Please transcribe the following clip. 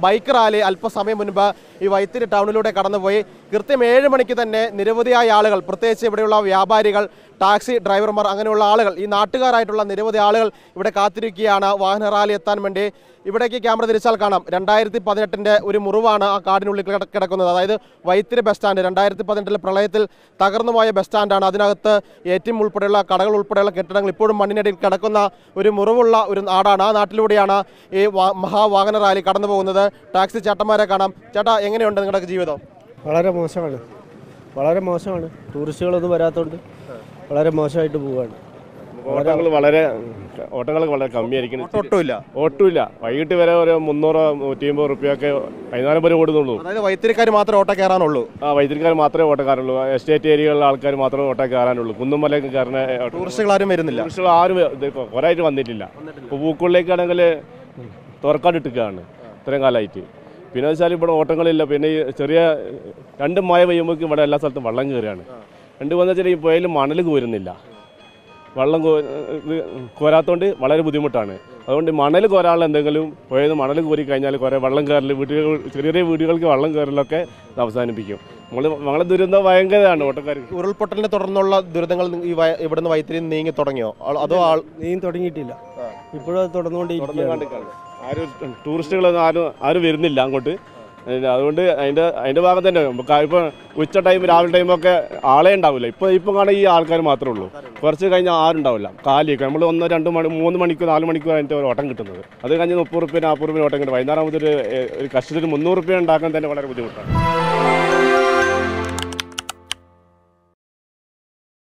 bike rally അല്പസമയം മുൻപ് ഈ വൈത്തിരി ടൗണിലൂടെ കടന്നുപോയി കൃത്യം ഏഴ് മണിക്ക് തന്നെ നിരവധിയായ ആളുകൾ പ്രത്യേകിച്ച് ഇവിടെയുള്ള വ്യാപാരികൾ ടാക്സി ഡ്രൈവർമാർ അങ്ങനെയുള്ള ആളുകൾ ഈ നാട്ടുകാരായിട്ടുള്ള നിരവധി ആളുകൾ ഇവിടെ കാത്തിരിക്കുകയാണ് വാഹന റാലി എത്താൻ വേണ്ടി ഇവിടേക്ക് ക്യാമറ തിരിച്ചാൽ കാണാം രണ്ടായിരത്തി പതിനെട്ടിൻ്റെ ഒരു മുറിവാണ് ആ കാടിനുള്ളിൽ കിട- കിടക്കുന്നത് അതായത് വൈത്തിരി ബസ് സ്റ്റാൻഡ് രണ്ടായിരത്തി പതിനെട്ടിലെ പ്രളയത്തിൽ തകർന്നുപോയ ബസ് സ്റ്റാൻഡാണ് അതിനകത്ത് എ ടി എം ഉൾപ്പെടെയുള്ള കടകൾ ഉൾപ്പെടെയുള്ള കെട്ടിടങ്ങൾ ഇപ്പോഴും മണ്ണിനടിയിൽ കിടക്കുന്ന ഒരു മുറിവുള്ള ഒരു നാടാണ് ആ നാട്ടിലൂടെയാണ് ഈ വാ- മഹാവാഹന റാലി കടന്നു പോകുന്നത് ടാക്സി ചേട്ടന്മാരെ കാണാം ചേട്ടാ എങ്ങനെയുണ്ട് നിങ്ങളുടെ ജീവിതം വളരെ മോശമാണ് വളരെ മോശമാണ് ടൂറിസ്റ്റുകളൊന്നും വരാത്തതുകൊണ്ട് വളരെ മോശമായിട്ട് പോവുകയാണ് ഓട്ടങ്ങൾ വളരെ ഓട്ടങ്ങൾ വളരെ കമ്മിയായിരിക്കണം ഒട്ടുമില്ല ഓട്ടുമില്ല വൈകിട്ട് വരെ ഒരു മുന്നൂറോ നൂറ്റി അമ്പത് റുപ്യൊക്കെ വൈകുന്നേരം വരെ ഓടുന്നുള്ളൂ അതായത് വൈത്തിരിക്കാർ മാത്രമേ ഓട്ടം കയറാനുള്ളൂ ആ വൈദ്യുതിക്കാർ മാത്രമേ ഓട്ടക്കാരുള്ളൂ എസ്റ്റേറ്റ് ഏരിയകളിലെ ആൾക്കാർ മാത്രമേ ഓട്ടം കയറാനുള്ളൂ കുന്നുമലയൊക്കെ കയറുന്ന ടൂറിസ്റ്റുകൾ ആരും വരുന്നില്ല ടൂറിസ്റ്റുകൾ ആരും ഇത് കുറേ ആയിട്ട് വന്നിട്ടില്ല ഇപ്പോൾ പൂക്കുള്ളിലേക്കാണെങ്കിൽ തുറക്കാണ്ടിട്ടിരിക്കുകയാണ് ഇത്രയും കാലമായിട്ട് പിന്നെ വെച്ചാൽ ഇവിടെ ഓട്ടങ്ങളില്ല പിന്നെ ഈ ചെറിയ രണ്ട് മഴ പെയ്യുമ്പോൾ ഇവിടെ എല്ലാ സ്ഥലത്തും വെള്ളം കയറുകയാണ് രണ്ട് വന്നു വെച്ചാൽ ഈ പുഴയിൽ മണൽ കോരുന്നില്ല വെള്ളം കോ ഇത് കോരാത്തോണ്ട് വളരെ ബുദ്ധിമുട്ടാണ് അതുകൊണ്ട് മണൽ കോരാനുള്ള എന്തെങ്കിലും പുഴയിൽ നിന്ന് മണൽ കോരി കഴിഞ്ഞാൽ കുറേ വെള്ളം കയറൽ വീടുകൾ ചെറിയ ചെറിയ വീടുകൾക്ക് വെള്ളം കയറലൊക്കെ ഇത് അവസാനിപ്പിക്കും നമ്മൾ നമ്മളെ ദുരന്തം ഭയങ്കരമാണ് ഓട്ടക്കാർക്ക് ഉരുൾപൊട്ടലിനെ തുടർന്നുള്ള ദുരിതങ്ങൾ ഈ വയ- ഇവിടുന്ന് വൈത്തിരി നീങ്ങി തുടങ്ങിയോ ആൾ- അതോ ആൾ നീയും തുടങ്ങിയിട്ടില്ല ഇപ്പോഴും അത് തുടർന്നുകൊണ്ടിരിക്കുകയാണ് ആരും ടൂറിസ്റ്റുകളൊന്നും ആരും ആരും വരുന്നില്ല അങ്ങോട്ട് അതിന് അതുകൊണ്ട് അതിൻ്റെ അതിൻ്റെ ഭാഗം തന്നെ നമുക്ക് ഇപ്പോൾ ഉച്ച ടൈം രാവിലെ ടൈമൊക്കെ ആളെ ഉണ്ടാവില്ല ഇപ്പോൾ ഇപ്പം കാണാൻ ഈ ആൾക്കാർ മാത്രമേ ഉള്ളൂ കുറച്ച് കഴിഞ്ഞാൽ ആരും ഉണ്ടാവില്ല കാലിയൊക്കെ നമ്മൾ ഒന്ന് രണ്ട് മണി മൂന്ന് മണിക്കൂർ നാല് മണിക്കൂർ അതിൻ്റെ ഒരു ഓട്ടം കിട്ടുന്നത് അത് കഴിഞ്ഞ് മുപ്പത് റുപ്യ നാൽപ്പത് റുപ്യ ഓട്ടം കിട്ടും വൈകുന്നേരം ആകുമ്പോൾ ഒരു ഒരു കഷ്ടത്തിന് മുന്നൂറ് റുപ്യ ഉണ്ടാക്കാൻ തന്നെ വളരെ ബുദ്ധിമുട്ടാണ്